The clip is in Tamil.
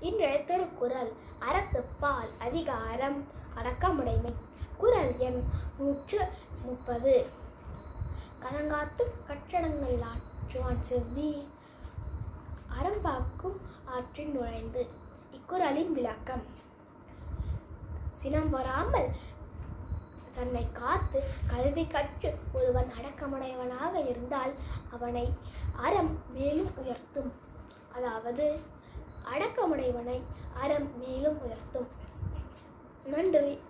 இன்றைய திருக்குறள் அறத்துப்பால் அதிகாரம் அடக்கமுடைமை குறள் எண் நூற்று முப்பது கலங்காத்து கட்டடங்கள் ஆற்றுவான் செவ்வி அறம்பாக்கும் ஆற்றில் நுழைந்து இக்குறளின் விளக்கம் சினம் வராமல் தன்னை காத்து கல்வி கற்று ஒருவன் அடக்கமுடையவனாக இருந்தால் அவனை அறம் மேலும் உயர்த்தும் அதாவது அடக்கமுடையவனை அறம் மேலும் உயர்த்தும் நன்றி